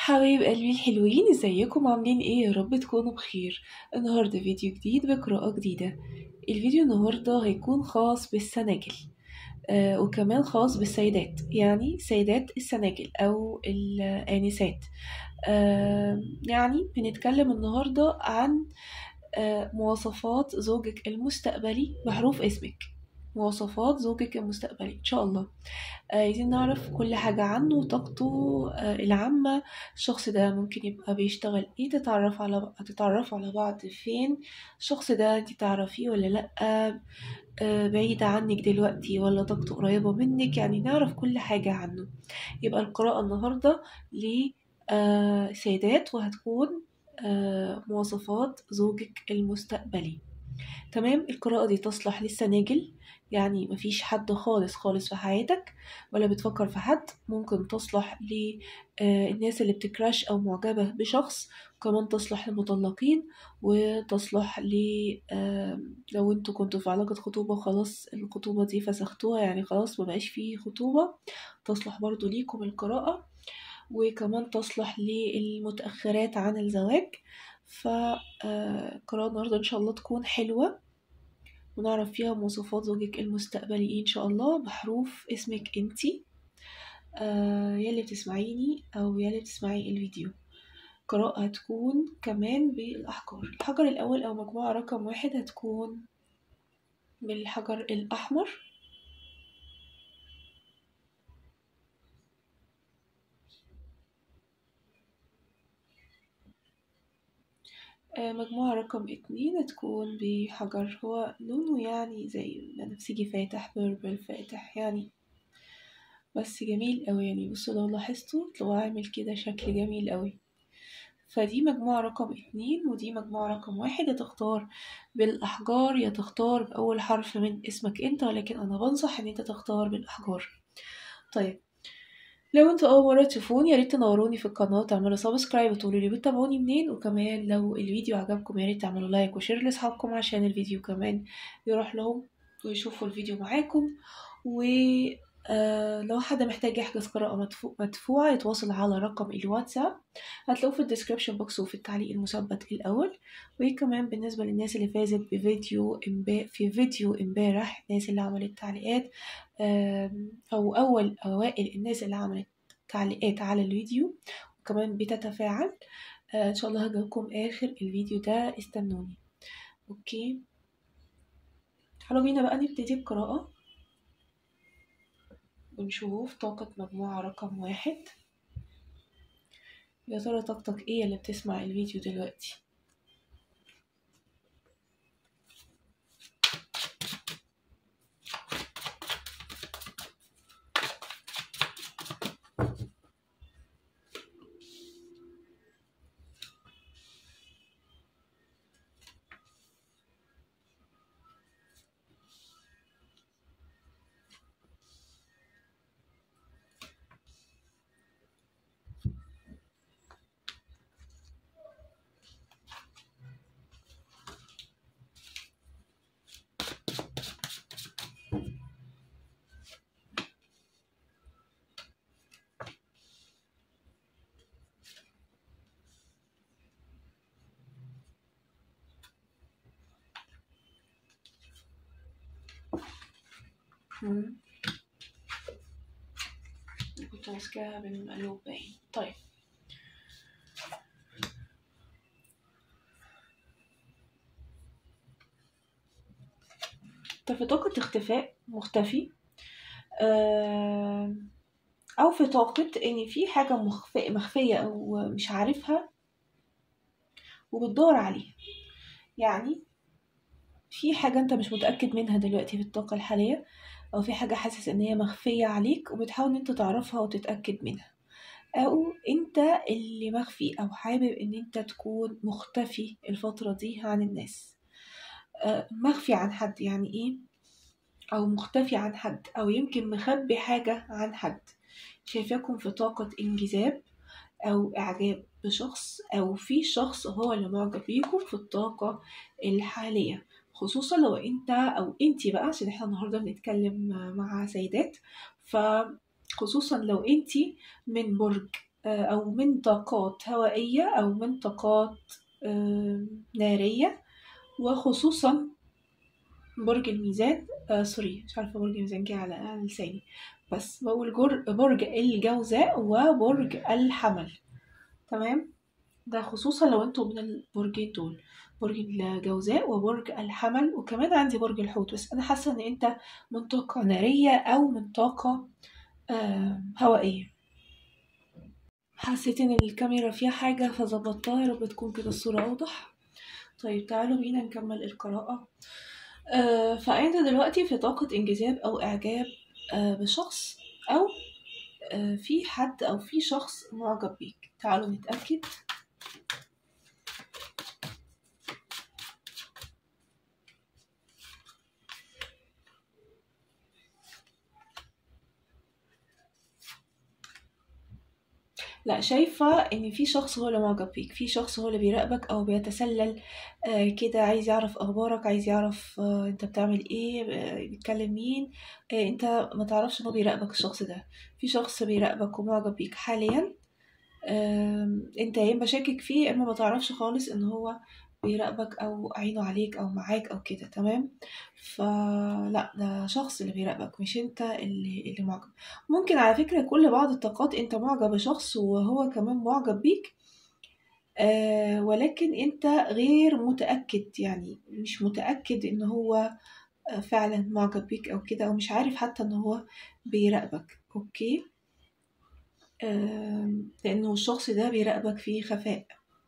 حبايب قلبي الحلوين ازيكم عاملين ايه يا رب تكونوا بخير النهارده فيديو جديد بقراءة جديدة الفيديو النهارده هيكون خاص بالسناجل آه وكمان خاص بالسيدات يعني سيدات السناجل او الآنسات آه يعني بنتكلم النهارده عن آه مواصفات زوجك المستقبلي بحروف اسمك مواصفات زوجك المستقبلي ان شاء الله عايزين نعرف كل حاجة عنه طاقته آه، العامة الشخص ده ممكن يبقى بيشتغل ايه تتعرف على تتعرفوا على بعض فين الشخص ده انت تعرفيه ولا لأ آه، بعيد عنك دلوقتي ولا طاقته قريبة منك يعني نعرف كل حاجة عنه يبقى القراءة النهاردة لسيدات وهتكون آه، مواصفات زوجك المستقبلي تمام القراءة دي تصلح للسناجل يعني مفيش حد خالص خالص في حياتك ولا بتفكر في حد ممكن تصلح للناس اللي بتكراش أو معجبة بشخص وكمان تصلح للمطلقين وتصلح ل آم، لو انتوا كنتوا في علاقة خطوبة وخلاص الخطوبة دي فسختوها يعني خلاص مبقاش فيه خطوبة تصلح برضو ليكم القراءة وكمان تصلح للمتأخرات عن الزواج فالقراءة النهاردة إن شاء الله تكون حلوة ونعرف فيها مواصفات زوجك المستقبلي إيه إن شاء الله بحروف اسمك انتي آه يلي بتسمعيني أو يلي بتسمعي الفيديو قراءة هتكون كمان بالأحجار الحجر الأول أو مجموعة رقم واحد هتكون بالحجر الأحمر آه، مجموعة رقم اتنين هتكون بحجر هو لونه يعني زي بنفسجي فاتح بيربل فاتح يعني بس جميل قوي يعني بصوا لو لاحظتوا تلاقوه عامل كده شكل جميل قوي فدي مجموعة رقم اتنين ودي مجموعة رقم واحد يا تختار بالأحجار يا تختار بأول حرف من اسمك انت ولكن أنا بنصح إن انت تختار بالأحجار طيب لو انتوا اول مره تشوفوني يا ريت تنوروني في القناه تعملوا سبسكرايب وتقولوا لي بتتابعوني منين وكمان لو الفيديو عجبكم يا ريت تعملوا لايك وشير لاصحابكم عشان الفيديو كمان يروح لهم ويشوفوا الفيديو معاكم و آه لو حد محتاج يحجز قراءة مدفو- مدفوعة يتواصل على رقم الواتساب هتلاقوه في الديسكريبشن بوكس وفي التعليق المثبت الأول وكمان بالنسبة للناس اللي فازت بفيديو امبا في فيديو امبارح الناس اللي عملت تعليقات آم، أو أول أوائل الناس اللي عملت تعليقات على الفيديو وكمان بتتفاعل آه، إن شاء الله هجاوبكم آخر الفيديو ده استنوني أوكي تعالوا بينا بقى نبتدي القراءة ونشوف طاقة مجموعة رقم واحد يا ترى طاقتك ايه اللي بتسمع الفيديو دلوقتي مم. كنت ماسكاها بالمقلوب باين طيب انت في طاقة اختفاء مختفي آه، أو في طاقة إن في حاجة مخفية, مخفية أو مش عارفها وبتدور عليها يعني في حاجة أنت مش متأكد منها دلوقتي في الطاقة الحالية أو في حاجة حاسس إن هي مخفية عليك وبتحاول إن أنت تعرفها وتتأكد منها أو أنت اللي مخفي أو حابب إن أنت تكون مختفي الفترة دي عن الناس آه، مخفي عن حد يعني إيه أو مختفي عن حد أو يمكن مخبي حاجة عن حد شايفاكم في طاقة انجذاب أو إعجاب بشخص أو في شخص هو اللي معجب بيكم في الطاقة الحالية خصوصا لو انت او انتي بقى عشان احنا النهارده بنتكلم مع سيدات فخصوصا لو انتي من برج أو من طاقات هوائية أو من طاقات نارية وخصوصا برج الميزان آه سوري مش عارفة برج الميزان جه على على لساني بس بقول برج الجوزاء وبرج الحمل تمام ده خصوصا لو انتوا من البرجين دول برج الجوزاء وبرج الحمل وكمان عندي برج الحوت بس انا حاسه ان انت من طاقه ناريه او من طاقه آه هوائيه حسيت ان الكاميرا فيها حاجه فظبطتها يا رب تكون كده الصوره اوضح طيب تعالوا بينا نكمل القراءه آه فانت دلوقتي في طاقه انجذاب او اعجاب آه بشخص او آه في حد او في شخص معجب بيك تعالوا نتاكد لا شايفة إن في شخص هو اللي معجب بيك في شخص هو اللي بيراقبك أو بيتسلل آه كده عايز يعرف أخبارك عايز يعرف آه أنت بتعمل إيه آه بيتكلم مين آه أنت ما تعرفش إن هو بيراقبك الشخص ده في شخص بيراقبك ومعجب بيك حاليا آه أنت يا إما شاكك فيه يا إما ما تعرفش خالص إن هو بيراقبك او عينه عليك او معاك او كده تمام فلا ده شخص اللي بيراقبك مش انت اللي اللي معجب ممكن على فكره كل بعض الطاقات انت معجب بشخص وهو كمان معجب بيك آه ولكن انت غير متاكد يعني مش متاكد ان هو فعلا معجب بيك او كده او مش عارف حتى ان هو بيراقبك اوكي آه لانه الشخص ده بيراقبك في خفاء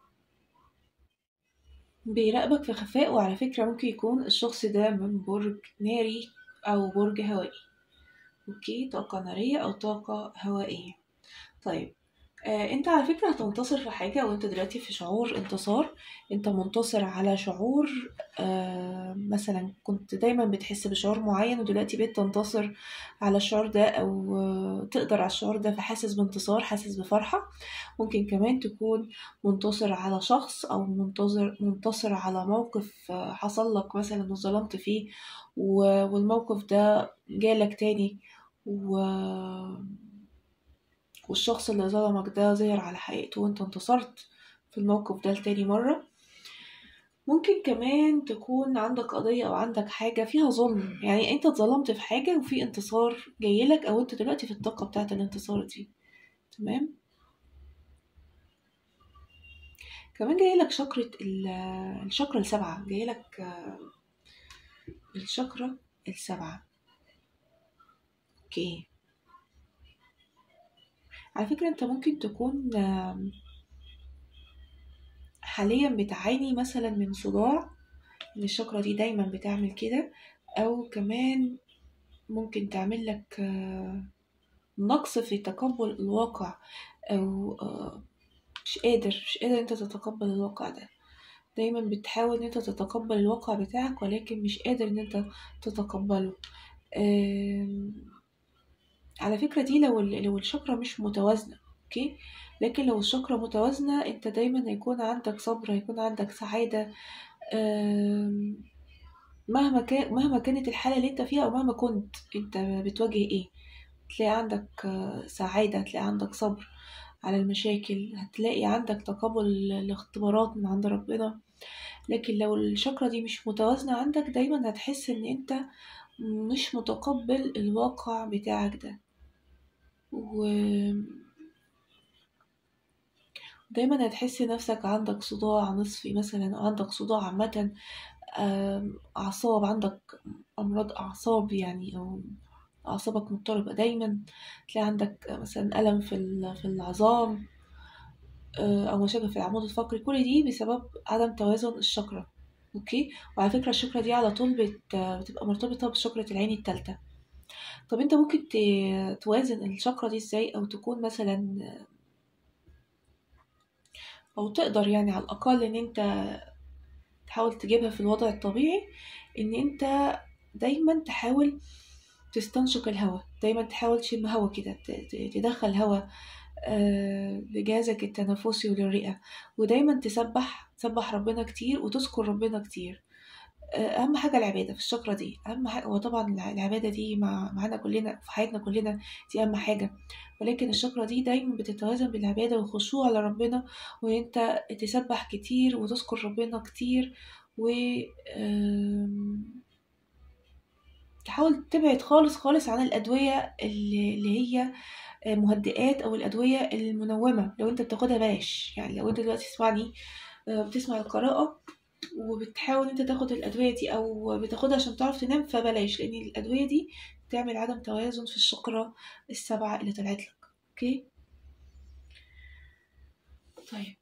بيراقبك في خفاء وعلى فكرة ممكن يكون الشخص ده من برج ناري أو برج هوائي أوكي طاقة نارية أو طاقة هوائية طيب آه انت على فكرة هتنتصر في حاجة وانت دلوقتي في شعور انتصار انت منتصر على شعور آه مثلا كنت دايما بتحس بشعور معين ودلوقتي بقيت تنتصر على الشعور ده او آه تقدر على الشعور ده فحاسس بانتصار حاسس بفرحة ممكن كمان تكون منتصر على شخص او منتصر منتصر على موقف آه حصل لك مثلا وظلمت فيه والموقف ده جالك تاني و والشخص اللي ظلمك ده ظهر على حقيقته وانت انتصرت في الموقف ده لتاني مرة ممكن كمان تكون عندك قضية أو عندك حاجة فيها ظلم يعني انت اتظلمت في حاجة وفي انتصار جايلك أو انت دلوقتي في الطاقة بتاعة الانتصار دي تمام كمان جايلك شكرة الشكرة السبعة جايلك الشكرة السبعة اوكي على فكرة انت ممكن تكون حاليا بتعاني مثلا من صداع ان الشكرة دي دايما بتعمل كده او كمان ممكن تعمل لك نقص في تقبل الواقع او مش قادر مش قادر انت تتقبل الواقع ده دايما بتحاول ان انت تتقبل الواقع بتاعك ولكن مش قادر ان انت تتقبله على فكرة دي لو لو الشكرة مش متوازنة اوكي لكن لو الشكرة متوازنة انت دايما هيكون عندك صبر هيكون عندك سعادة مهما كان مهما كانت الحالة اللي انت فيها او مهما كنت انت بتواجه ايه تلاقي عندك سعادة هتلاقي عندك صبر على المشاكل هتلاقي عندك تقبل الاختبارات من عند ربنا لكن لو الشكرة دي مش متوازنة عندك دايما هتحس ان انت مش متقبل الواقع بتاعك ده و دايما هتحس نفسك عندك صداع نصفي مثلا أو عندك صداع عامة أعصاب عندك أمراض أعصاب يعني أو أعصابك مضطربة دايما تلاقي عندك مثلا ألم في في العظام أو مشاكل في العمود الفقري كل دي بسبب عدم توازن الشكرة اوكي وعلى فكرة الشكرة دي على طول بت... بتبقى مرتبطة بشكرة العين التالتة طب انت ممكن ت... توازن الشكرة دي ازاي او تكون مثلا او تقدر يعني على الاقل ان انت تحاول تجيبها في الوضع الطبيعي ان انت دايما تحاول تستنشق الهواء دايما تحاول تشم هواء كده تدخل هواء لجهازك التنفسي وللرئة ودايما تسبح تسبح ربنا كتير وتذكر ربنا كتير آه، اهم حاجه العباده في الشكرة دي اهم حاجه وطبعا العباده دي مع معانا كلنا في حياتنا كلنا دي اهم حاجه ولكن الشكرة دي دايما بتتوازن بالعباده والخشوع لربنا وان انت تسبح كتير وتذكر ربنا كتير و آم، تحاول تبعد خالص خالص عن الأدوية اللي اللي هي مهدئات أو الأدوية المنومة لو أنت بتاخدها بلاش يعني لو أنت دلوقتي تسمعني آه، بتسمع القراءة وبتحاول أنت تاخد الأدوية دي أو بتاخدها عشان تعرف تنام فبلاش لأن الأدوية دي بتعمل عدم توازن في الشقرة السبعة اللي طلعت لك أوكي طيب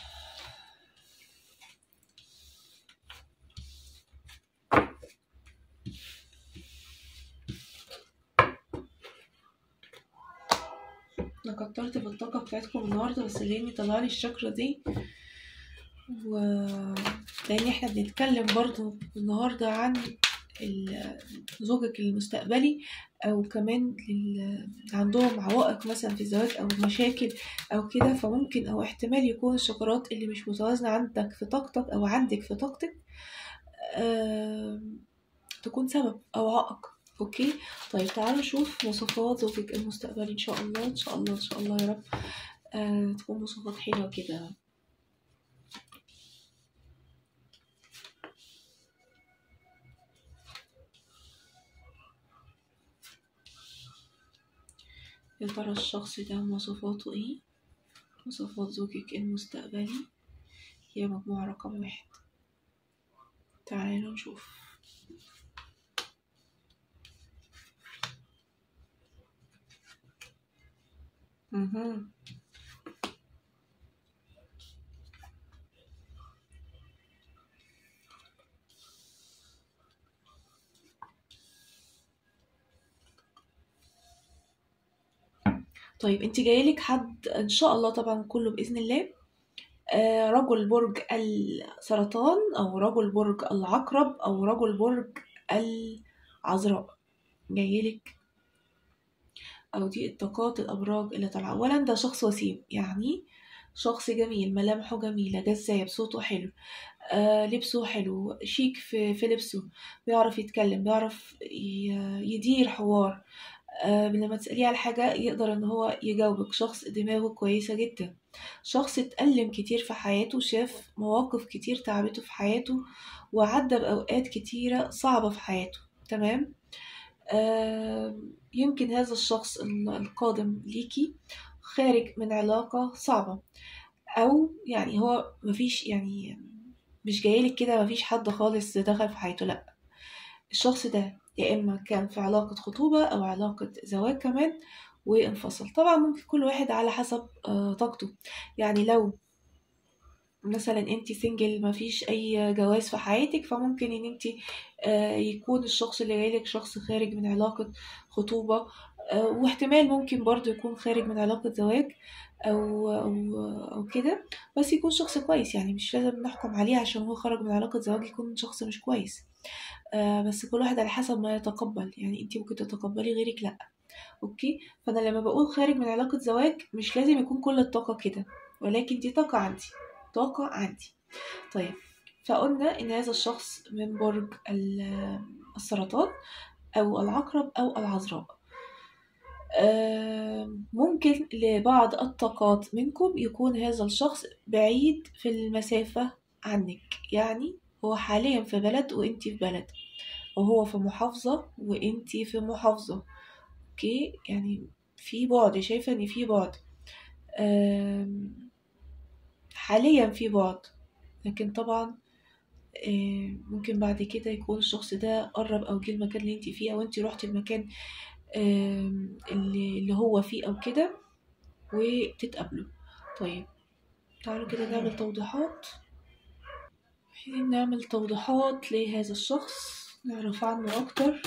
انا كترت في الطاقة بتاعتكم النهاردة بس لاني طلعلي الشكرة دي و لان احنا بنتكلم برضو النهاردة عن ال- زوجك المستقبلي او كمان لل... عندهم عوائق مثلا في الزواج او مشاكل او كده فممكن او احتمال يكون الشكرات اللي مش متوازنة عندك في طاقتك او عندك في طاقتك آم، تكون سبب او عائق اوكي طيب تعالوا نشوف مواصفات زوجك المستقبلي ان شاء الله ان شاء الله ان شاء الله يا رب آه تكون مواصفات حلوة كده يا ترى الشخص ده مواصفاته ايه مواصفات زوجك المستقبلي هي مجموعة رقم واحد تعالوا نشوف مهم. طيب انت جايلك حد ان شاء الله طبعا كله باذن الله آه، رجل برج السرطان او رجل برج العقرب او رجل برج العذراء جايلك او دي الطاقات الابراج اللي طالعه اولا ده شخص وسيم يعني شخص جميل ملامحه جميله جذاب صوته حلو آه لبسه حلو شيك في, في لبسه بيعرف يتكلم بيعرف ي- يدير حوار آه لما تسأليه على حاجة يقدر ان هو يجاوبك شخص دماغه كويسة جدا شخص اتألم كتير في حياته شاف مواقف كتير تعبته في حياته وعدى بأوقات كتيرة صعبة في حياته تمام آه يمكن هذا الشخص ال- القادم ليكي خارج من علاقة صعبة أو يعني هو مفيش يعني مش جايلك كده مفيش حد خالص دخل في حياته لأ الشخص ده يا إما كان في علاقة خطوبة أو علاقة زواج كمان وانفصل طبعا ممكن كل واحد على حسب آه، طاقته يعني لو مثلا انت سنجل مفيش اي جواز في حياتك فممكن ان انت يكون الشخص اللي جايلك شخص خارج من علاقة خطوبة آه، واحتمال ممكن برضو يكون خارج من علاقة زواج او او او كده بس يكون شخص كويس يعني مش لازم نحكم عليه عشان هو خرج من علاقة زواج يكون شخص مش كويس آه، بس كل واحد على حسب ما يتقبل يعني انت ممكن تتقبلي غيرك لا اوكي فانا لما بقول خارج من علاقة زواج مش لازم يكون كل الطاقة كده ولكن دي طاقة عندي طاقة عندي طيب فقلنا ان هذا الشخص من برج ال- السرطان او العقرب او العذراء آم، ممكن لبعض الطاقات منكم يكون هذا الشخص بعيد في المسافة عنك يعني هو حاليا في بلد وانتي في بلد وهو في محافظة وانتي في محافظة اوكي يعني في بعد شايفة ان في بعد آم، حاليا في بعد لكن طبعا آه، ممكن بعد كده يكون الشخص ده قرب او جه المكان اللي انت فيه او انت رحتي المكان آم، اللي اللي هو فيه او كده وتتقابلوا طيب تعالوا كده نعمل توضيحات عايزين نعمل توضيحات لهذا الشخص نعرف عنه اكتر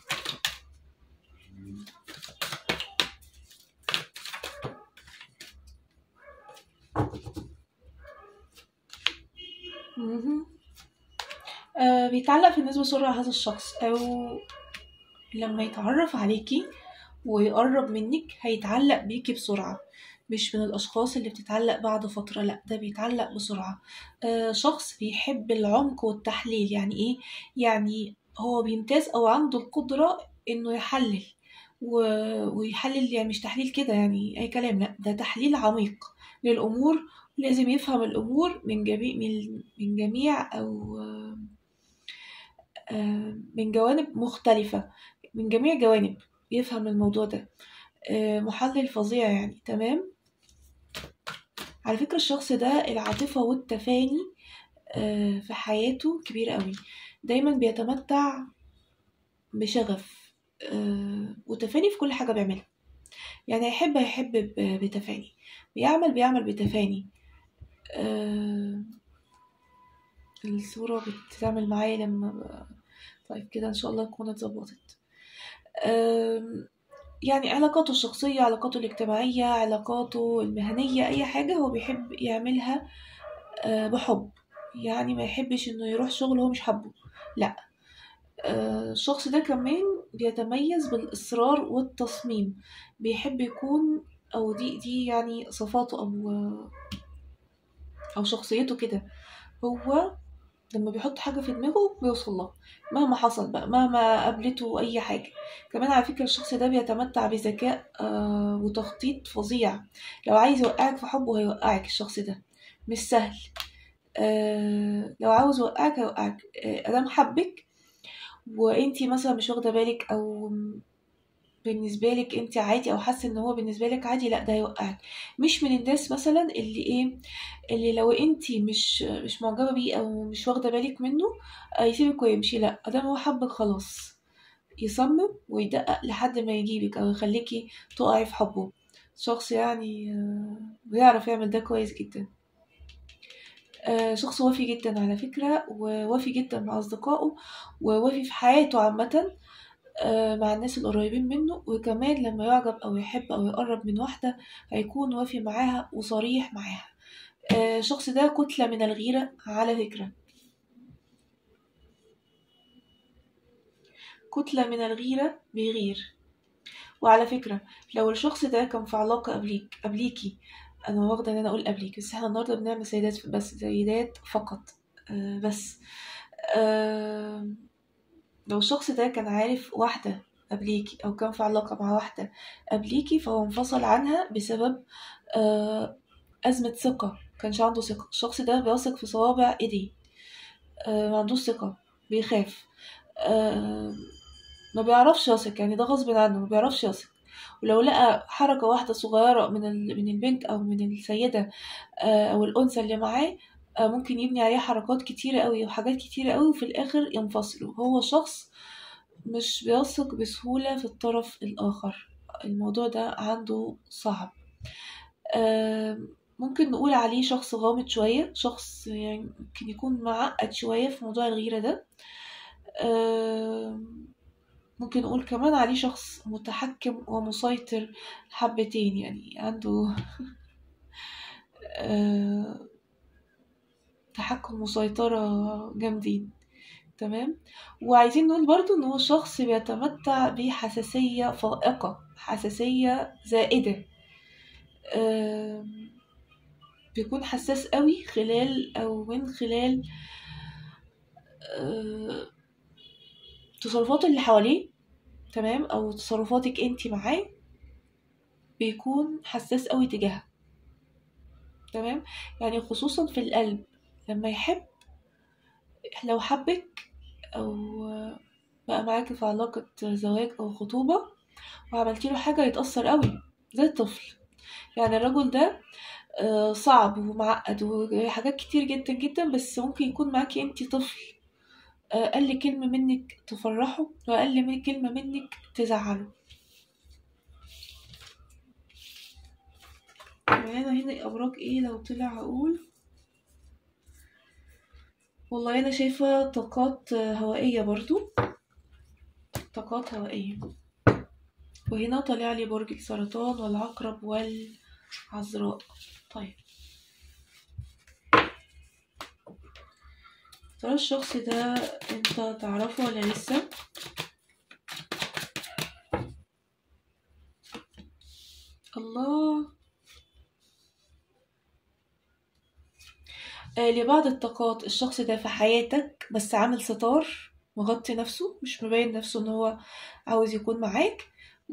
مهم. آه بيتعلق في الناس بسرعة هذا الشخص أو لما يتعرف عليكي ويقرب منك هيتعلق بيكي بسرعة مش من الأشخاص اللي بتتعلق بعد فترة لأ ده بيتعلق بسرعة آه شخص بيحب العمق والتحليل يعني إيه؟ يعني هو بيمتاز أو عنده القدرة إنه يحلل و- ويحلل يعني مش تحليل كده يعني أي كلام لأ ده تحليل عميق للأمور لازم يفهم الأمور من جميع من من جميع أو آه، آه، من جوانب مختلفة من جميع جوانب يفهم الموضوع ده آه، محلل فظيع يعني تمام على فكرة الشخص ده العاطفة والتفاني آه، في حياته كبير قوي دايما بيتمتع بشغف آه، وتفاني في كل حاجة بيعملها يعني يحب هيحب ب- بتفاني بيعمل بيعمل بتفاني آه، الصورة بتتعمل معايا لما ب... طيب كده ان شاء الله تكون اتظبطت آم، يعني علاقاته الشخصية علاقاته الاجتماعية علاقاته المهنية أي حاجة هو بيحب يعملها آه، بحب يعني ما يحبش إنه يروح شغل هو مش حابه لأ آه، الشخص ده كمان بيتميز بالإصرار والتصميم بيحب يكون أو دي دي يعني صفاته أو أو شخصيته كده هو لما بيحط حاجة في دماغه بيوصل لها مهما حصل بقى مهما قابلته أي حاجة كمان على فكرة الشخص ده بيتمتع بذكاء آه وتخطيط فظيع لو عايز يوقعك في حبه هيوقعك الشخص ده مش سهل آه لو عاوز يوقعك هيوقعك آه أدام حبك وانتي مثلا مش واخدة بالك أو بالنسبة لك انت عادي او حاسة ان هو بالنسبة لك عادي لا ده هيوقعك مش من الناس مثلا اللي ايه اللي لو انت مش مش معجبة بيه او مش واخدة بالك منه آه، يسيبك ويمشي لا ادام هو حبك خلاص يصمم ويدقق لحد ما يجيبك او يخليكي تقعي في حبه شخص يعني آه، بيعرف يعمل ده كويس جدا آه، شخص وافي جدا على فكرة ووافي جدا مع أصدقائه ووافي في حياته عامة آه، مع الناس القريبين منه وكمان لما يعجب أو يحب أو يقرب من واحدة هيكون وافي معاها وصريح معاها آه، الشخص ده كتلة من الغيرة على فكرة كتلة من الغيرة بيغير وعلى فكرة لو الشخص ده كان في علاقة قبليك قبليكي أنا واخدة إن أنا أقول قبليك بس احنا النهاردة بنعمل سيدات بس سيدات فقط آه، بس آه، لو الشخص ده كان عارف واحدة قبليكي أو كان في علاقة مع واحدة قبليكي فهو انفصل عنها بسبب آه، أزمة ثقة كانش عنده ثقة الشخص ده بيثق في صوابع ايديه آه، ما عندوش ثقة بيخاف آه، ما بيعرفش يثق يعني ده غصب عنه ما بيعرفش يثق ولو لقى حركة واحدة صغيرة من ال- من البنت أو من السيدة آه، أو الأنثى اللي معاه آه، ممكن يبني عليه حركات كتيرة أوي وحاجات كتيرة أوي وفي الآخر ينفصلوا هو شخص مش بيثق بسهولة في الطرف الآخر الموضوع ده عنده صعب آم، ممكن نقول عليه شخص غامض شوية شخص يعني ممكن يكون معقد شوية في موضوع الغيرة ده آم، ممكن نقول كمان عليه شخص متحكم ومسيطر حبتين يعني عنده آه، تحكم وسيطرة جامدين تمام وعايزين نقول برضو ان هو شخص بيتمتع بحساسية فائقة حساسية زائدة آم، بيكون حساس قوي خلال او من خلال آه، تصرفات اللي حواليه تمام او تصرفاتك انتي معاه بيكون حساس قوي تجاهها تمام يعني خصوصا في القلب لما يحب لو حبك او بقى معاكي في علاقة زواج او خطوبة وعملتي له حاجة يتأثر قوي زي الطفل يعني الرجل ده آه، صعب ومعقد وحاجات كتير جدا جدا بس ممكن يكون معاكي انتي طفل آه، أقل كلمة منك تفرحه وأقل من كلمة منك تزعله معانا هنا أبراج ايه لو طلع أقول والله أنا شايفة طاقات آه، هوائية برضو طاقات هوائية وهنا طالع لي برج السرطان والعقرب والعذراء طيب ترى الشخص ده انت تعرفه ولا لسه الله آه، لبعض الطاقات الشخص ده في حياتك بس عامل ستار مغطي نفسه مش مبين نفسه ان هو عاوز يكون معاك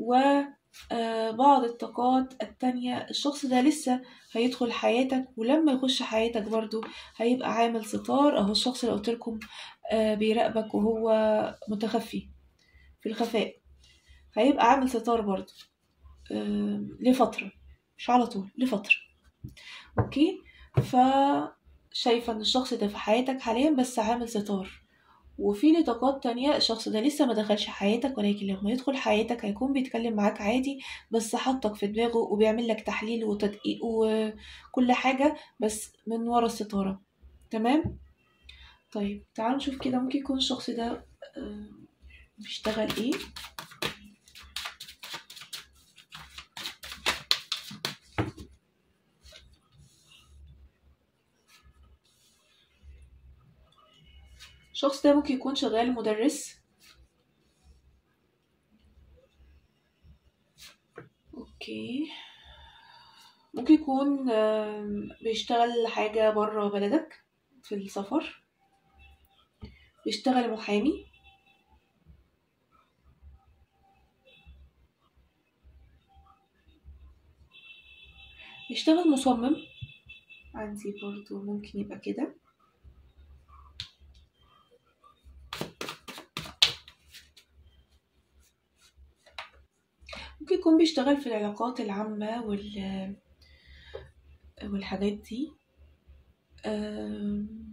وبعض الطاقات التانية الشخص ده لسه هيدخل حياتك ولما يخش حياتك برضو هيبقى عامل ستار اهو الشخص اللي قلتلكم آه، بيراقبك وهو متخفي في الخفاء هيبقى عامل ستار برضو آه، لفترة مش على طول لفترة اوكي فشايفة ان الشخص ده في حياتك حاليا بس عامل ستار وفي نطاقات تانية الشخص ده لسه ما دخلش حياتك ولكن لما يدخل حياتك هيكون بيتكلم معاك عادي بس حطك في دماغه وبيعمل لك تحليل وتدقيق وكل حاجة بس من ورا الستارة تمام طيب تعالوا نشوف كده ممكن يكون الشخص ده آه، بيشتغل ايه الشخص ده ممكن يكون شغال مدرس اوكي ممكن يكون آم، بيشتغل حاجة برا بلدك في السفر بيشتغل محامي بيشتغل مصمم عندي برضو ممكن يبقى كده ممكن يكون بيشتغل في العلاقات العامة وال والحاجات دي آم،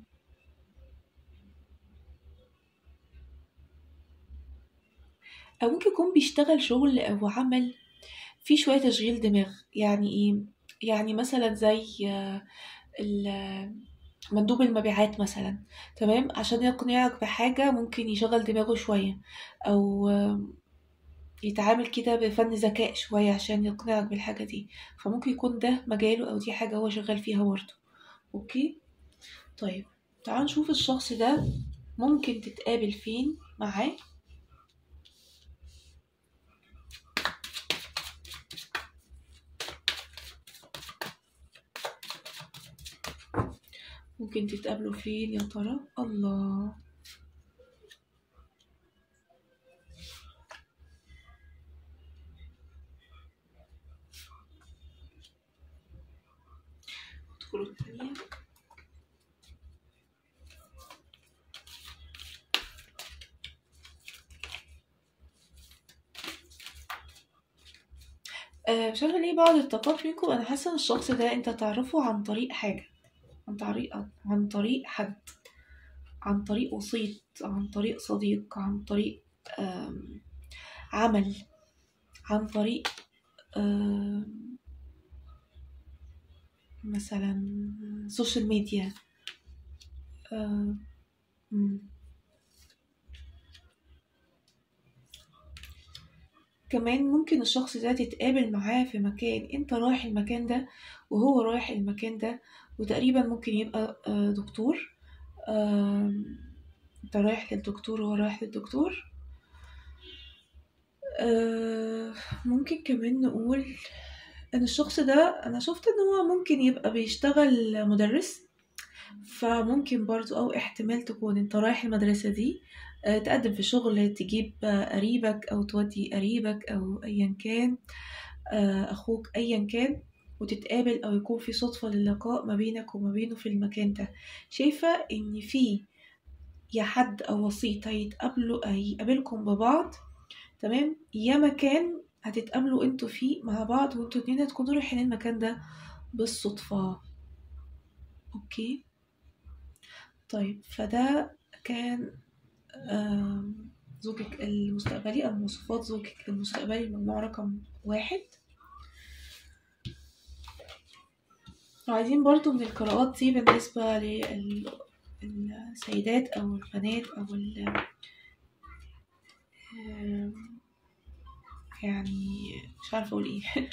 أو ممكن يكون بيشتغل شغل أو عمل فيه شوية تشغيل دماغ يعني إيه يعني مثلا زي آه، ال- مندوب المبيعات مثلا تمام عشان يقنعك بحاجة ممكن يشغل دماغه شوية أو آم، يتعامل كده بفن ذكاء شوية عشان يقنعك بالحاجة دي فممكن يكون ده مجاله أو دي حاجة هو شغال فيها برضه أوكي طيب تعال نشوف الشخص ده ممكن تتقابل فين معاه ممكن تتقابلوا فين يا ترى الله ادخلوا الثانية آه، مش عارفة ليه بعض الطاقات منكم أنا حاسة إن الشخص ده أنت تعرفه عن طريق حاجة عن طريق عن طريق حد عن طريق وسيط عن طريق صديق عن طريق آم، عمل عن طريق آم، مثلا سوشيال ميديا آم، مم. كمان ممكن الشخص ده تتقابل معاه في مكان انت رايح المكان ده وهو رايح المكان ده وتقريبا ممكن يبقى آه، دكتور آم، انت رايح للدكتور وهو رايح للدكتور آه، ممكن كمان نقول ان الشخص ده انا شفت ان هو ممكن يبقى بيشتغل مدرس فممكن برضو او احتمال تكون انت رايح المدرسة دي آه، تقدم في شغل تجيب آه، قريبك او تودي قريبك او ايا كان آه، اخوك ايا كان وتتقابل او يكون في صدفة للقاء ما بينك وما بينه في المكان ده شايفة ان في يا حد او وسيط هيتقابلوا هيقابلكم ببعض تمام يا مكان هتتقابلوا انتوا فيه مع بعض وانتوا اتنين هتكونوا رايحين المكان ده بالصدفة اوكي طيب فده كان آم، زوجك المستقبلي أو مواصفات زوجك المستقبلي مجموعة رقم واحد وعايزين برضو من القراءات دي بالنسبة للسيدات أو البنات أو ال آم، يعني مش عارفة أقول إيه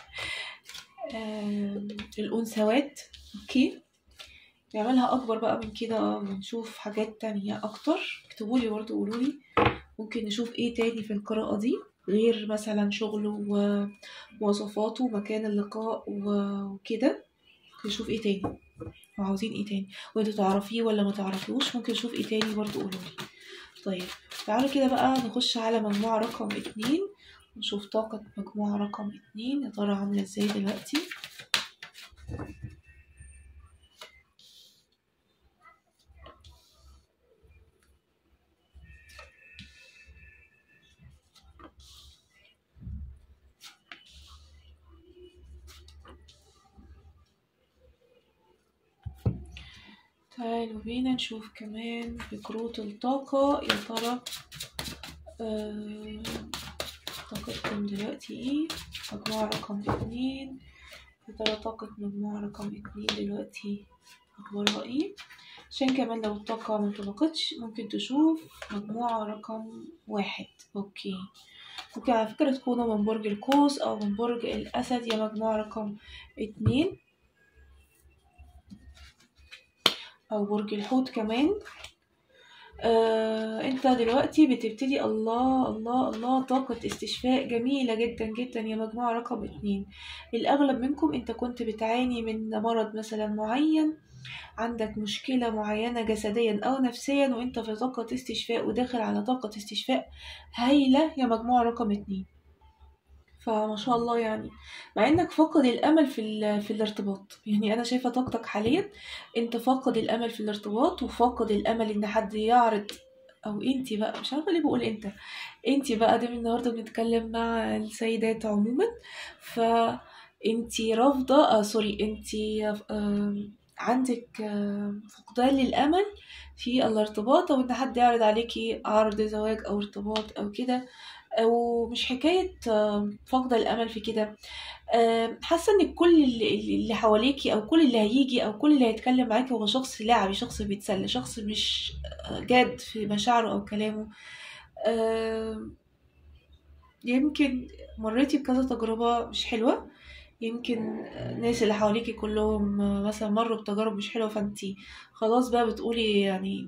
آم، الأنثوات أوكي نعملها أكبر بقى من كده ونشوف حاجات تانية أكتر اكتبولي برضو قولولي ممكن نشوف ايه تاني في القراءة دي غير مثلا شغله ووصفاته ومكان اللقاء و- وكده نشوف ايه تاني وعاوزين ايه تاني وانتوا تعرفيه ولا ما تعرفيهوش ممكن نشوف ايه تاني برضو قولولي طيب تعالوا كده بقى نخش على مجموعة رقم اتنين نشوف طاقة مجموعة رقم اتنين يا ترى عاملة ازاي دلوقتي تعالوا بينا نشوف كمان بكروت الطاقة يا ترى آه، طاقتكم دلوقتي ايه مجموعة رقم اتنين يا ترى طاقة مجموعة رقم اتنين دلوقتي أخبارها ايه عشان كمان لو الطاقة منطبقتش ممكن تشوف مجموعة رقم واحد اوكي ممكن على فكرة تكونوا من برج القوس أو من برج الأسد يا مجموعة رقم اتنين أو برج الحوت كمان آه، انت دلوقتي بتبتدي الله الله الله طاقة استشفاء جميلة جدا جدا يا مجموعة رقم اتنين الأغلب منكم انت كنت بتعاني من مرض مثلا معين عندك مشكلة معينة جسديا أو نفسيا وانت في طاقة استشفاء وداخل على طاقة استشفاء هايلة يا مجموعة رقم اتنين فما شاء الله يعني مع انك فاقد الامل في ال- في الارتباط يعني انا شايفه طاقتك حاليا انت فاقد الامل في الارتباط وفاقد الامل ان حد يعرض او انتي بقى مش عارفه ليه بقول انت انتي بقى ده من النهارده بنتكلم مع السيدات عموما فانتي رافضه آه سوري انتي آم، عندك آم، فقدان للامل في الارتباط او ان حد يعرض عليكي عرض زواج او ارتباط او كده او مش حكايه آم، فقد الامل في كده آم، حاسه ان كل اللي, اللي حواليكي او كل اللي هيجي او كل اللي هيتكلم معاكي هو شخص لاعبي شخص بيتسلى شخص مش جاد في مشاعره او كلامه آم، يمكن مريتي بكذا تجربة مش حلوة يمكن الناس اللي حواليكي كلهم مثلا مروا بتجارب مش حلوة فانتي خلاص بقى بتقولي يعني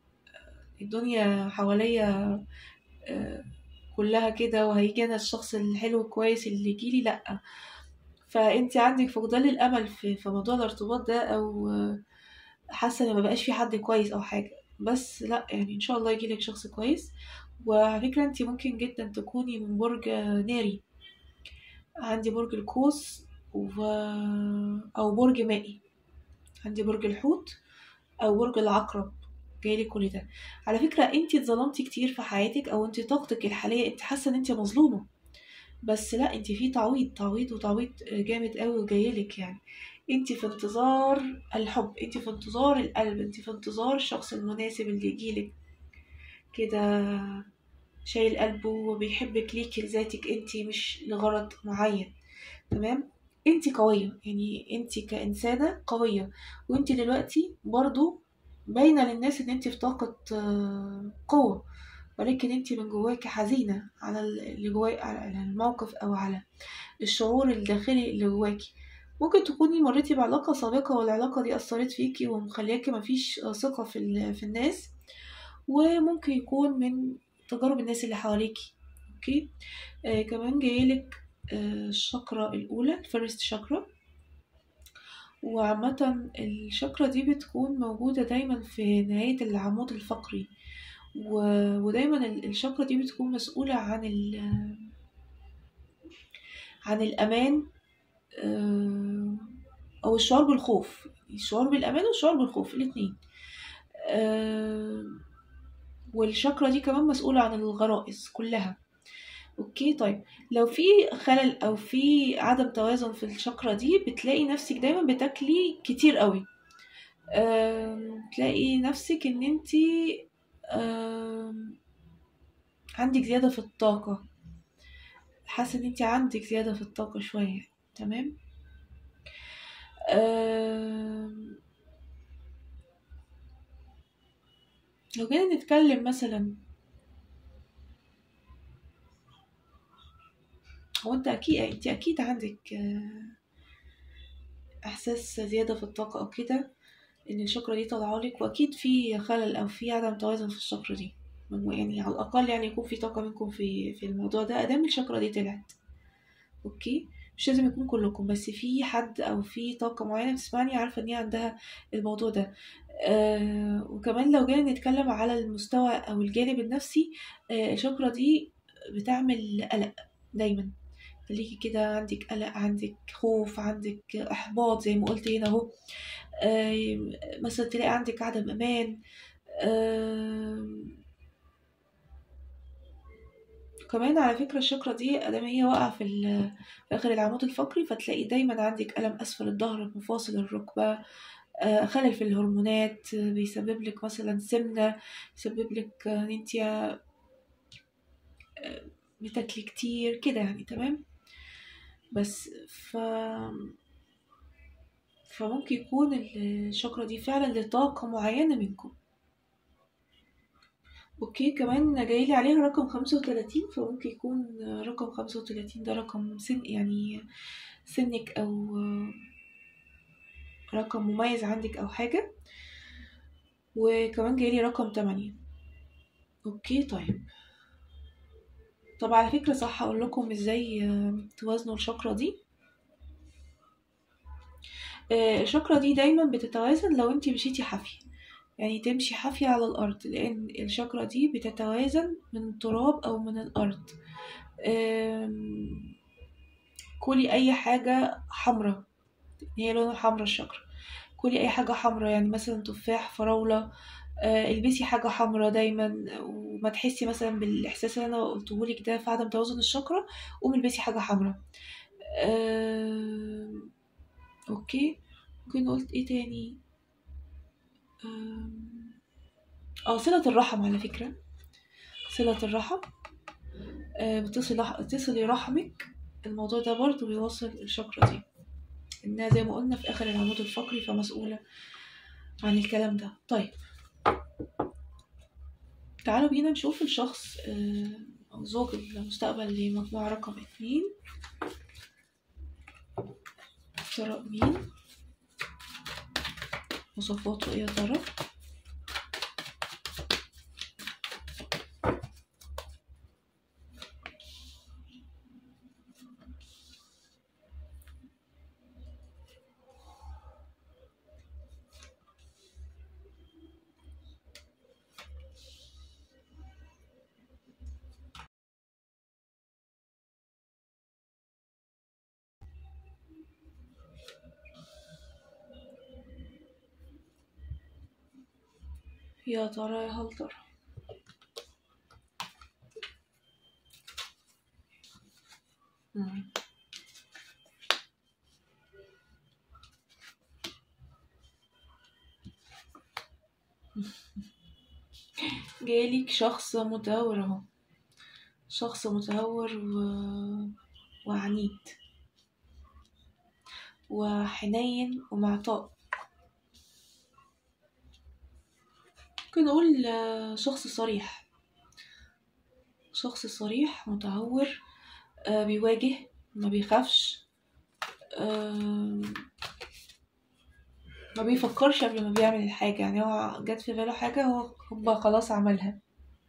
الدنيا حواليا آه، كلها كده وهيجي انا الشخص الحلو الكويس اللي يجيلي لأ فانتي عندك فقدان للأمل في في موضوع الارتباط ده او آه، حاسة ان مبقاش في حد كويس او حاجة بس لأ يعني ان شاء الله يجيلك شخص كويس وعلى فكرة انتي ممكن جدا تكوني من برج ناري عندي برج القوس و... أو برج مائي عندي برج الحوت أو برج العقرب جايلي كل ده على فكرة انتي اتظلمتي كتير في حياتك أو انتي طاقتك الحالية انت حاسة ان انتي مظلومة بس لا انتي في تعويض تعويض وتعويض جامد قوي وجايلك يعني انتي في انتظار الحب انتي في انتظار القلب انتي في انتظار الشخص المناسب اللي يجيلك كده شايل قلبه وبيحبك ليكي لذاتك انتي مش لغرض معين تمام انتي قوية يعني انتي كإنسانة قوية وانتي دلوقتي برضو باينة للناس ان انتي في طاقة آه، قوة ولكن انتي من جواكي حزينة على اللي جواك على الموقف او على الشعور الداخلي اللي جواكي ممكن تكوني مريتي بعلاقة سابقة والعلاقة دي أثرت فيكي ومخلياكي مفيش ثقة في, ال- في الناس وممكن يكون من تجارب الناس اللي حواليكي اوكي آه كمان جايلك آه الشاكرا الأولى الفيرست شاكرا وعامة الشاكرا دي بتكون موجودة دايما في نهاية العمود الفقري و... ودايما ال- الشاكرا دي بتكون مسؤولة عن ال... عن الأمان آه، أو الشعور بالخوف الشعور بالأمان والشعور بالخوف الاتنين آه، والشاكرا دي كمان مسؤولة عن الغرائز كلها اوكي طيب لو في خلل او في عدم توازن في الشاكرا دي بتلاقي نفسك دايما بتاكلي كتير قوي أم، تلاقي نفسك ان انتي أم، عندك زيادة في الطاقة حاسة ان انتي عندك زيادة في الطاقة شوية تمام أم، لو جينا نتكلم مثلا هو انت اكيد انت اكيد عندك آه، احساس زيادة في الطاقة او كده ان الشاكرا دي طالعه لك واكيد في خلل او في عدم توازن في الشاكرا دي من- يعني على الاقل يعني يكون في طاقة منكم في في الموضوع ده ادام الشاكرا دي طلعت اوكي مش لازم يكون كلكم بس في حد او في طاقة معينة بتسمعني عارفة ان هي عندها الموضوع ده آه وكمان لو جينا نتكلم على المستوى او الجانب النفسي آه الشاكرا دي بتعمل قلق دايما خليكي كده عندك قلق عندك خوف عندك احباط زي ما قلت هنا اهو آه مثلا تلاقي عندك عدم امان آه كمان على فكرة الشكرة دي ادام هي واقعة في, ال- في اخر العمود الفقري فتلاقي دايما عندك الم اسفل الظهر مفاصل الركبة آه، خلل في الهرمونات آه، بيسبب لك مثلا سمنة بيسبب لك آه، ان انت آه، بتاكلي كتير كده يعني تمام بس ف فممكن يكون الشكرة دي فعلا لطاقة معينة منكم اوكي كمان جايلي عليها رقم خمسة وتلاتين فممكن يكون رقم خمسة وتلاتين ده رقم سن يعني سنك او رقم مميز عندك او حاجة وكمان جايلي رقم تمانية اوكي طيب طب على فكرة صح اقول لكم ازاي توازنوا الشكرة دي آه، الشكرة دي دايما بتتوازن لو انتي مشيتي حافية يعني تمشي حافية على الأرض لأن الشكرة دي بتتوازن من التراب أو من الأرض آم، كلي أي حاجة حمرا هي لونها حمرا الشكرة كلي أي حاجة حمرا يعني مثلا تفاح فراولة آه، البسي حاجة حمرا دايما وما تحسي مثلا بالإحساس اللي أنا قلتهولك ده في عدم توازن الشكرة قومي البسي حاجة حمرا آم، اوكي ممكن قلت ايه تاني آم، اه صلة الرحم على فكرة صلة الرحم آه، بتصل تصلي رحمك الموضوع ده برضو بيوصل الشكرة دي انها زي ما قلنا في اخر العمود الفقري فمسؤولة عن الكلام ده طيب تعالوا بينا نشوف الشخص آه، او زوج المستقبل لمجموعة رقم اتنين ترى مين مواصفاته ايه يا ترى يا ترى يا هل ترى مم. جايلك شخص متهور اهو شخص متهور و... وعنيد وحنين ومعطاء ممكن نقول آه، شخص صريح شخص صريح متهور آه، بيواجه ما بيخافش آه، ما بيفكرش قبل ما بيعمل الحاجة يعني هو جت في باله حاجة هو هو خلاص عملها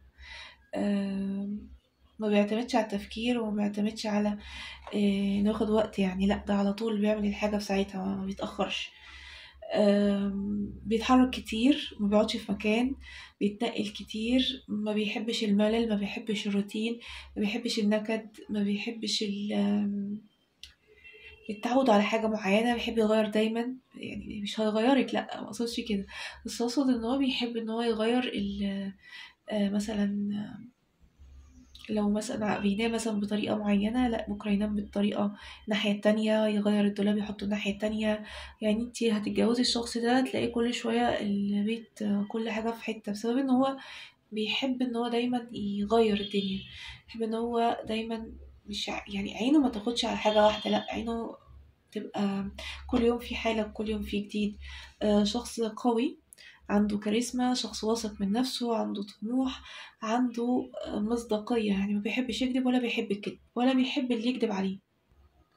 آم، ما بيعتمدش على التفكير وما بيعتمدش على آه، ناخد وقت يعني لا ده على طول بيعمل الحاجة في ساعتها ما بيتأخرش آم، بيتحرك كتير ما بيقعدش في مكان بيتنقل كتير ما بيحبش الملل ما بيحبش الروتين ما بيحبش النكد ما بيحبش ال- آم، التعود على حاجة معينة بيحب يغير دايما يعني مش هيغيرك لا ما اقصدش كده بس اقصد ان هو بيحب ان هو يغير ال آه، مثلا لو مثلا بينام مثلا بطريقة معينة لا بكرة ينام بالطريقة الناحية التانية يغير الدولاب يحطه الناحية التانية يعني انتي هتتجوزي الشخص ده تلاقي كل شوية البيت آه، كل حاجة في حتة بسبب ان هو بيحب ان هو دايما يغير الدنيا بيحب ان هو دايما مش ع- يعني عينه ما تاخدش على حاجة واحدة لا عينه تبقى كل يوم في حالة كل يوم في جديد آه، شخص قوي عنده كاريزما شخص واثق من نفسه عنده طموح عنده آه، مصداقية يعني ما بيحبش يكذب ولا بيحب الكذب ولا بيحب اللي يكذب عليه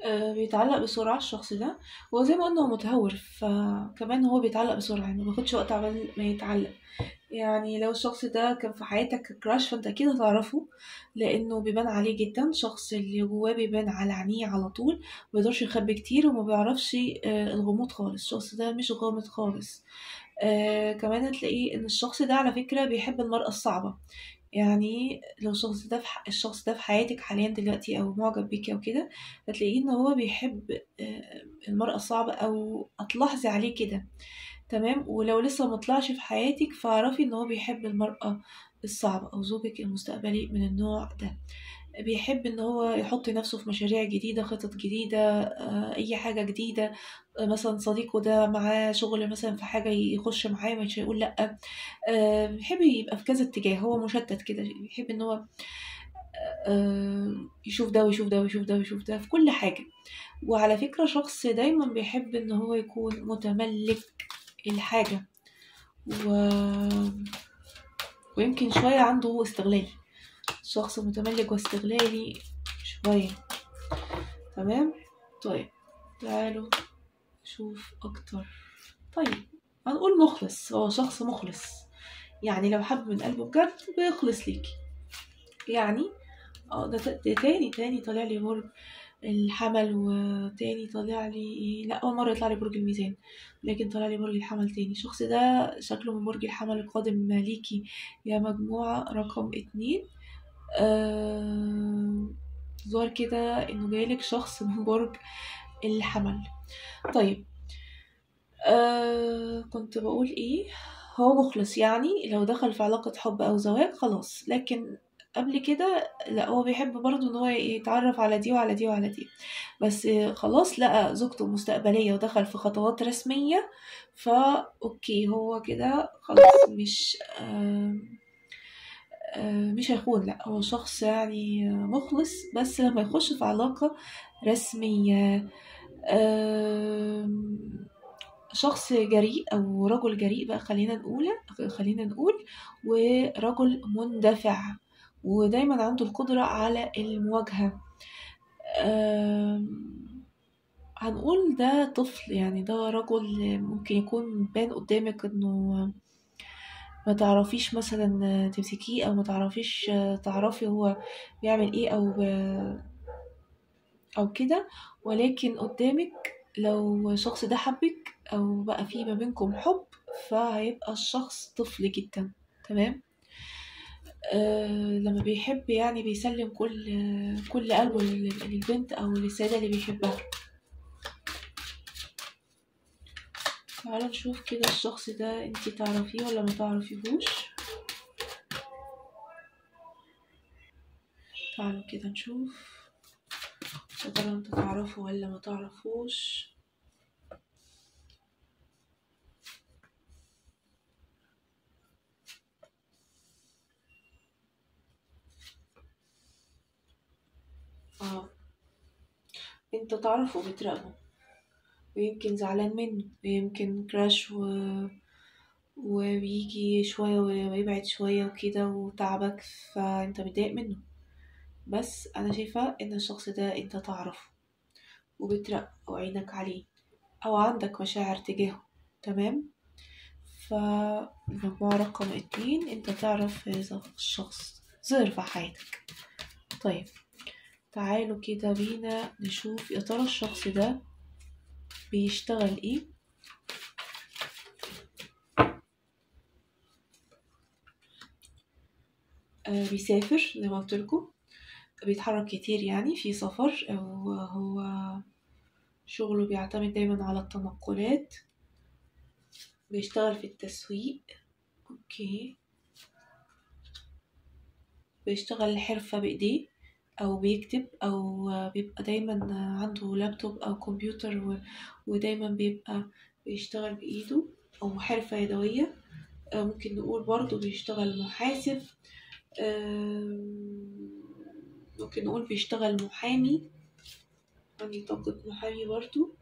آه، بيتعلق بسرعة الشخص ده وزي ما قلنا هو متهور فكمان هو بيتعلق بسرعة يعني مبياخدش وقت عبال ما يتعلق يعني لو الشخص ده كان في حياتك كراش فانت اكيد هتعرفه لانه بيبان عليه جدا شخص اللي جواه بيبان على عينيه على طول مبيقدرش يخبي كتير وما بيعرفش آه، الغموض خالص الشخص ده مش غامض خالص آه كمان هتلاقيه ان الشخص ده على فكرة بيحب المرأة الصعبة يعني لو الشخص ده في ح- الشخص ده في حياتك حاليا دلوقتي او معجب بيكي او كده هتلاقيه ان هو بيحب آه، المرأة الصعبة او هتلاحظي عليه كده تمام ولو لسه مطلعش في حياتك فاعرفي ان هو بيحب المرأة الصعبة او زوجك المستقبلي من النوع ده بيحب ان هو يحط نفسه في مشاريع جديدة خطط جديدة آه، اي حاجة جديدة آه، مثلا صديقه ده معاه شغل مثلا في حاجة يخش معاه مش هيقول لأ آه، بيحب يبقى في كذا اتجاه هو مشتت كده بيحب ان هو آه، يشوف ده ويشوف ده ويشوف ده ويشوف ده في كل حاجة وعلى فكرة شخص دايما بيحب ان هو يكون متملك الحاجة و... ويمكن شوية عنده استغلال شخص متملك واستغلالي شوية تمام طيب تعالوا نشوف أكتر طيب هنقول مخلص هو شخص مخلص يعني لو حب من قلبه بجد بيخلص ليكي يعني اه ده, ت- ده تاني تاني طالع لي برج الحمل وتاني طالع لي لا اول مره يطلع لي برج الميزان لكن طالع لي برج الحمل تاني الشخص ده شكله من برج الحمل القادم ليكي يا مجموعه رقم اتنين آه ظهر كده انه جايلك شخص من برج الحمل طيب آه كنت بقول ايه هو مخلص يعني لو دخل في علاقة حب او زواج خلاص لكن قبل كده لا هو بيحب برضه ان هو يتعرف على دي وعلى دي وعلى دي بس خلاص لقى زوجته المستقبلية ودخل في خطوات رسمية فا اوكي هو كده خلاص مش آه آه، مش هيخون لا هو شخص يعني مخلص بس لما يخش في علاقة رسمية آم، شخص جريء أو رجل جريء بقى خلينا نقول خلينا نقول ورجل مندفع ودايما عنده القدرة على المواجهة آم، هنقول ده طفل يعني ده رجل ممكن يكون بان قدامك انه ما تعرفيش مثلا تمسكيه او ما تعرفيش تعرفي هو بيعمل ايه او او كده ولكن قدامك لو الشخص ده حبك او بقى في ما بينكم حب فهيبقى الشخص طفل جدا تمام آه لما بيحب يعني بيسلم كل كل قلبه لل- للبنت او للسيدة اللي بيحبها تعالوا نشوف كده الشخص ده انتي تعرفيه ولا ما تعرفيهوش تعالوا كده نشوف يا ترى انت تعرفه ولا ما تعرفوش اه انت تعرفه وبتراقبه ويمكن زعلان منه ويمكن كراش و... وبيجي شوية ويبعد شوية وكده وتعبك فانت متضايق منه بس انا شايفة ان الشخص ده انت تعرفه وبتراقبه وعينك عليه او عندك مشاعر تجاهه تمام فالمجموعة رقم اتنين انت تعرف هذا الشخص ظهر في حياتك طيب تعالوا كده بينا نشوف يا ترى الشخص ده بيشتغل ايه آه بيسافر زي ما قلت لكم بيتحرك كتير يعني في سفر او هو شغله بيعتمد دايما على التنقلات بيشتغل في التسويق اوكي بيشتغل حرفة بإيديه أو بيكتب أو بيبقى دايما عنده لابتوب أو كمبيوتر و... ودايما بيبقى بيشتغل بإيده أو حرفة يدوية آه، ممكن نقول برضو بيشتغل محاسب آم، ممكن نقول بيشتغل محامي عندي طاقة محامي برضو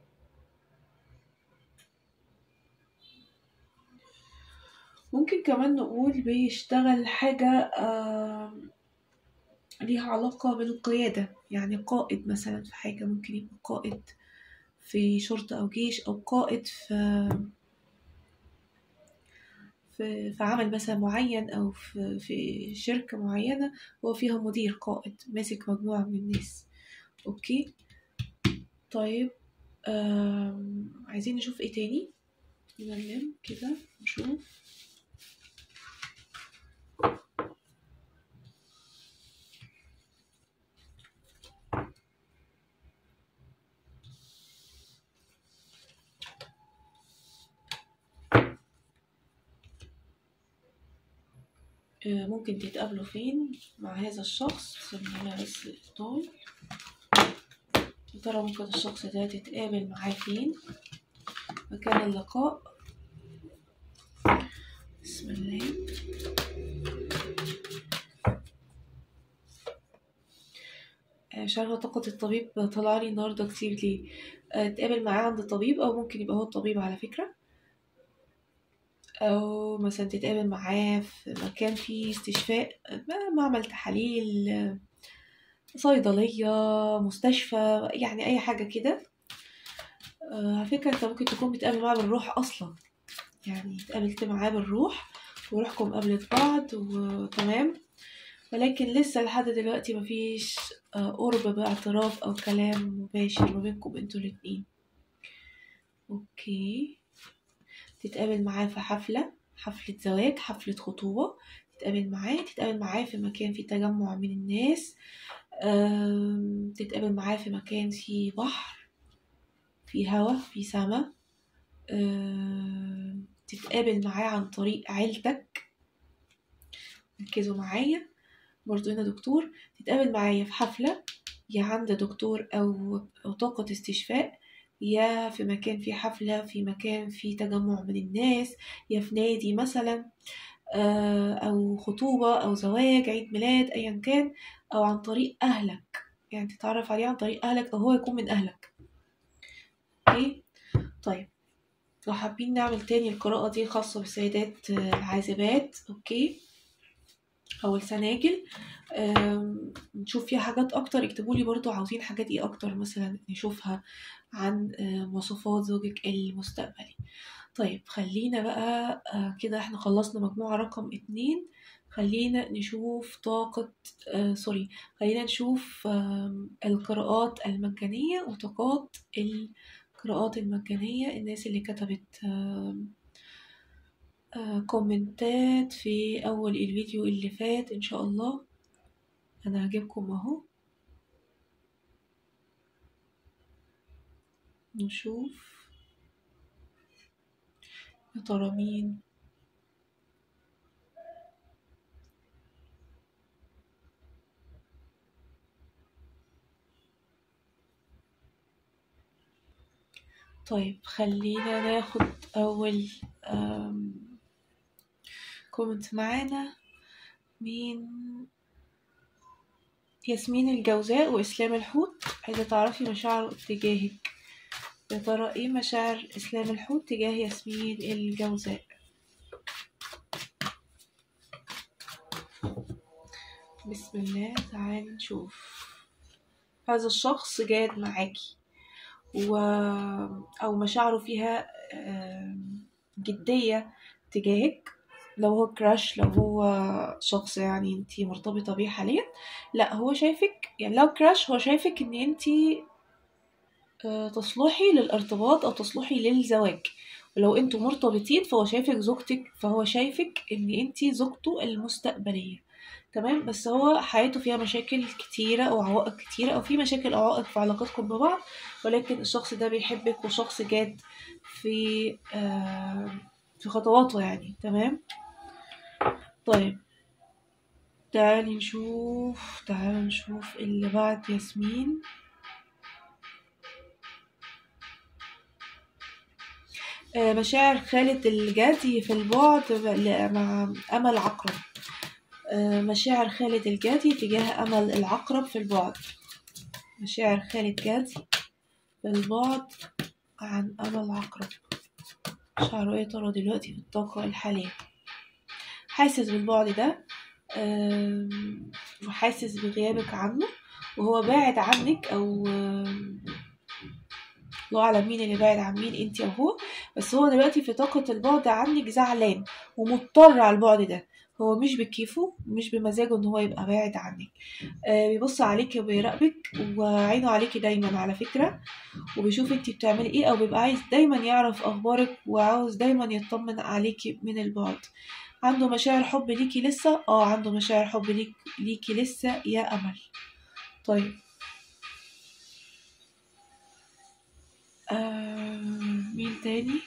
ممكن كمان نقول بيشتغل حاجة آم، ليها علاقة بالقيادة يعني قائد مثلا في حاجة ممكن يبقى قائد في شرطة أو جيش أو قائد في في في عمل مثلا معين أو في في شركة معينة هو فيها مدير قائد ماسك مجموعة من الناس أوكي طيب آم، عايزين نشوف ايه تاني نلم كده نشوف آه، ممكن تتقابلوا فين مع هذا الشخص خلينا بس طول يا ترى ممكن الشخص ده تتقابل معاه فين مكان اللقاء بسم الله آه، مش عارفة طاقة الطبيب طلع لي النهاردة كتير ليه آه، تقابل معاه عند الطبيب أو ممكن يبقى هو الطبيب على فكرة أو مثلا تتقابل معاه في مكان فيه استشفاء آه، معمل تحاليل آه، صيدلية مستشفى يعني أي حاجة كده آه، على فكرة انت ممكن تكون بتقابل معاه بالروح أصلا يعني اتقابلت معاه بالروح وروحكم قابلت بعض وتمام ولكن لسه لحد دلوقتي مفيش آه، قرب باعتراف أو كلام مباشر ما بينكم انتوا الاتنين اوكي تتقابل معاه في حفلة حفلة زواج حفلة خطوبة تتقابل معاه تتقابل معاه في مكان فيه تجمع من الناس آم، تتقابل معاه في مكان فيه بحر فيه هوا فيه سما آم، تتقابل معاه عن طريق عيلتك ركزوا معايا برضو هنا دكتور تتقابل معايا في حفلة يا عند دكتور أو أو طاقة استشفاء يا في مكان فيه حفلة في مكان فيه تجمع من الناس يا في نادي مثلا آه، أو خطوبة أو زواج عيد ميلاد أيا كان أو عن طريق أهلك يعني تتعرف عليه عن طريق أهلك أو هو يكون من أهلك أوكي طيب لو حابين نعمل تاني القراءة دي خاصة بالسيدات آه، العازبات أوكي أو السناجل آم، نشوف فيها حاجات أكتر اكتبولي برضو عاوزين حاجات إيه أكتر مثلا نشوفها عن آه، مواصفات زوجك المستقبلي طيب خلينا بقى آه، كده احنا خلصنا مجموعة رقم اتنين خلينا نشوف طاقة آه سوري خلينا نشوف آم، القراءات المجانية وطاقات القراءات المجانية الناس اللي كتبت آم، آه كومنتات في أول الفيديو اللي فات إن شاء الله أنا هجيبكم أهو نشوف يا ترى مين طيب خلينا ناخد أول آم، كومنت معانا مين ياسمين الجوزاء وإسلام الحوت عايزة تعرفي مشاعره تجاهك يا ترى ايه مشاعر إسلام الحوت تجاه ياسمين الجوزاء بسم الله تعالي نشوف هذا الشخص جاد معاكي و... أو مشاعره فيها آم، جدية تجاهك لو هو كراش لو هو شخص يعني انتي مرتبطة بيه حاليا لا هو شايفك يعني لو كراش هو شايفك ان انتي آه، تصلحي للارتباط او تصلحي للزواج ولو انتوا مرتبطين فهو شايفك زوجتك فهو شايفك ان انتي زوجته المستقبلية تمام بس هو حياته فيها مشاكل كتيرة او عوائق كتيرة او في مشاكل او عوائق في علاقتكم ببعض ولكن الشخص ده بيحبك وشخص جاد في آه في خطواته يعني تمام طيب تعالي نشوف تعالي نشوف اللي بعد ياسمين آه، مشاعر خالد الجدي في البعد ل- مع أمل عقرب آه، مشاعر خالد الجدي تجاه أمل العقرب في البعد مشاعر خالد جدي في البعد عن أمل عقرب شعره ايه ترى دلوقتي في الطاقة الحالية حاسس بالبعد ده آم، وحاسس بغيابك عنه وهو باعد عنك او الله اعلم مين اللي بعد عن مين انت او هو بس هو دلوقتي في طاقة البعد عنك زعلان ومضطر على البعد ده هو مش بكيفه مش بمزاجه ان هو يبقى بعيد عنك آه بيبص عليكي وبيراقبك وعينه عليكي دايما على فكرة وبيشوف انت بتعملي ايه او بيبقى عايز دايما يعرف اخبارك وعاوز دايما يطمن عليكي من البعد عنده مشاعر حب ليكي لسه اه عنده مشاعر حب ليك ليكي لسه يا امل طيب آه مين تاني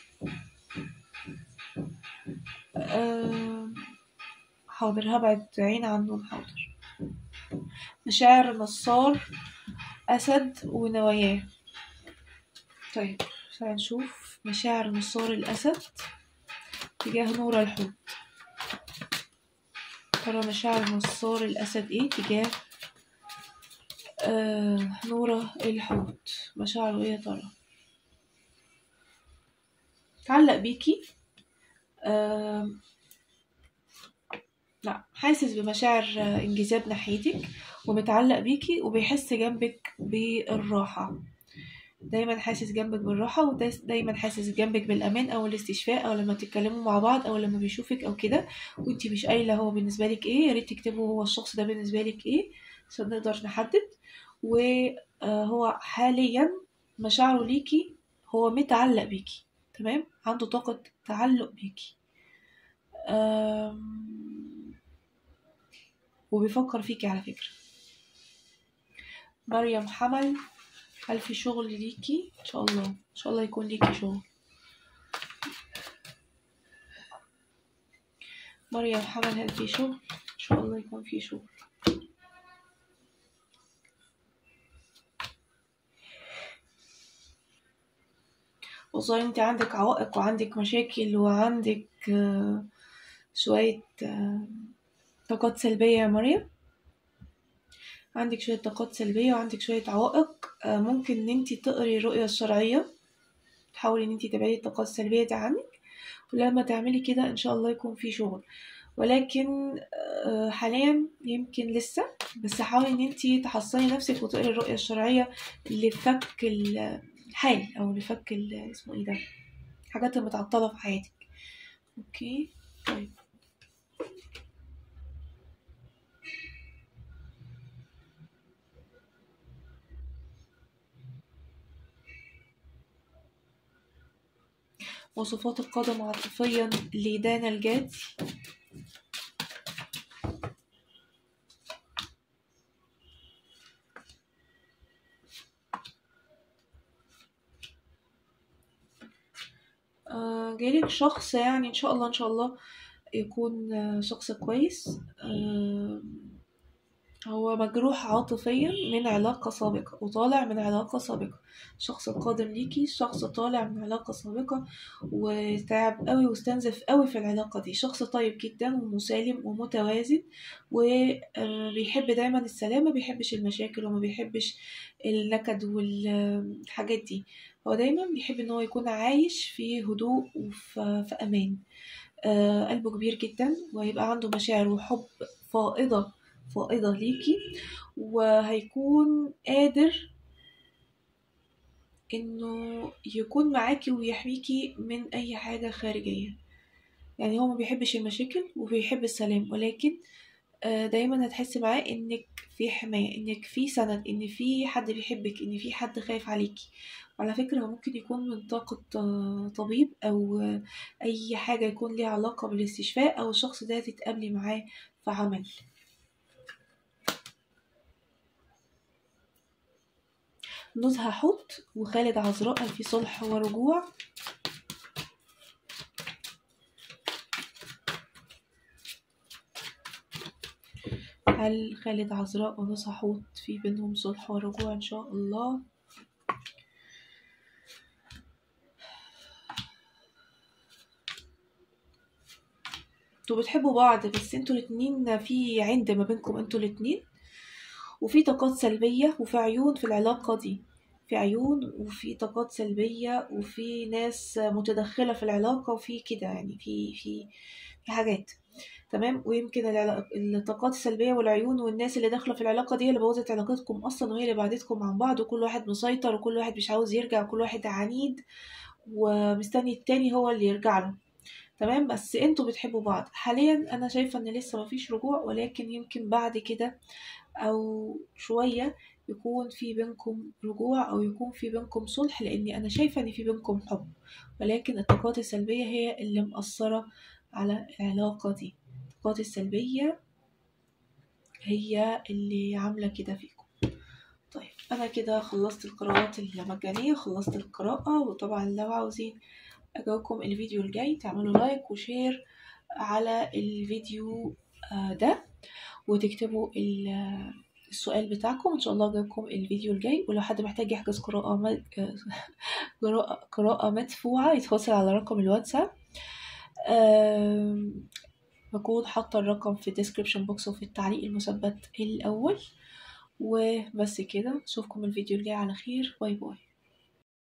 آه حاضر هبعد عين عنهم حاضر مشاعر نصار أسد ونواياه طيب تعالى نشوف مشاعر نصار الأسد تجاه نور الحوت ترى مشاعر نصار الأسد ايه تجاه آه نورة الحوت مشاعره ايه يا ترى تعلق بيكي آه لا حاسس بمشاعر انجذاب ناحيتك ومتعلق بيكي وبيحس جنبك بالراحة دايما حاسس جنبك بالراحة ودايما حاسس جنبك بالأمان أو الاستشفاء أو لما تتكلموا مع بعض أو لما بيشوفك أو كده وانتي مش قايلة هو بالنسبة لك ايه يا ريت تكتبوا هو الشخص ده بالنسبة لك ايه عشان نقدر نحدد وهو حاليا مشاعره ليكي هو متعلق بيكي تمام عنده طاقة تعلق بيكي وبيفكر فيكي على فكرة مريم حمل هل في شغل ليكي ان شاء الله ان شاء الله يكون ليكي شغل مريم حمل هل في شغل ان شاء الله يكون في شغل والله انت عندك عوائق وعندك مشاكل وعندك شوية طاقات سلبية يا مريم عندك شوية طاقات سلبية وعندك شوية عوائق ممكن ان انت تقري الرؤية الشرعية تحاولي ان انت تبعدي الطاقات السلبية دي عنك ولما تعملي كده ان شاء الله يكون في شغل ولكن حاليا يمكن لسه بس حاولي ان انت تحصني نفسك وتقري الرؤية الشرعية لفك الحال او لفك اسمه ايه ده الحاجات المتعطلة في حياتك اوكي طيب وصفات القدم عاطفيا لدانا الجادي آه جايلك شخص يعني ان شاء الله ان شاء الله يكون شخص كويس آه هو مجروح عاطفيا من علاقة سابقة وطالع من علاقة سابقة شخص قادم ليكي شخص طالع من علاقة سابقة وتعب قوي واستنزف قوي في العلاقة دي شخص طيب جدا ومسالم ومتوازن وبيحب دايما السلام ما بيحبش المشاكل وما بيحبش النكد والحاجات دي هو دايما بيحب ان هو يكون عايش في هدوء وفي في امان آه قلبه كبير جدا وهيبقى عنده مشاعر وحب فائضة فائضة ليكي وهيكون قادر انه يكون معاكي ويحميكي من اي حاجة خارجية يعني هو ما بيحبش المشاكل وبيحب السلام ولكن دايما هتحسي معاه انك في حماية انك في سند ان في حد بيحبك ان في حد خايف عليكي وعلى فكرة هو ممكن يكون من طاقة طبيب او اي حاجة يكون ليها علاقة بالاستشفاء او الشخص ده تتقابلي معاه في عمل نزهة حوت وخالد عذراء هل في صلح ورجوع هل خالد عذراء ونزهة حوت في بينهم صلح ورجوع إن شاء الله انتوا بتحبوا بعض بس انتوا الاتنين في عند ما بينكم انتوا الاتنين وفي طاقات سلبية وفي عيون في العلاقة دي في عيون وفي طاقات سلبية وفي ناس متدخلة في العلاقة وفي كده يعني في في في حاجات تمام ويمكن العلا- الطاقات السلبية والعيون والناس اللي داخلة في العلاقة دي اللي بوظت علاقتكم أصلا وهي اللي بعدتكم عن بعض وكل واحد مسيطر وكل واحد مش عاوز يرجع وكل واحد عنيد ومستني التاني هو اللي يرجع له تمام بس انتوا بتحبوا بعض حاليا انا شايفة ان لسه مفيش رجوع ولكن يمكن بعد كده او شوية يكون في بينكم رجوع او يكون في بينكم صلح لاني انا شايفة ان في بينكم حب ولكن الطاقات السلبية هي اللي مأثرة على العلاقة دي الطاقات السلبية هي اللي عاملة كده فيكم طيب أنا كده خلصت القراءات المجانية خلصت القراءة وطبعا لو عاوزين أجاوبكم الفيديو الجاي تعملوا لايك وشير على الفيديو آه، ده وتكتبوا ال- السؤال بتاعكم إن شاء الله أجاوبكم الفيديو الجاي ولو حد محتاج يحجز قراءة م- آه، قراءة قراءة مدفوعة يتواصل على رقم الواتساب آم، بكون حاطة الرقم في الديسكريبشن بوكس وفي التعليق المثبت الأول وبس كده أشوفكم الفيديو الجاي على خير باي باي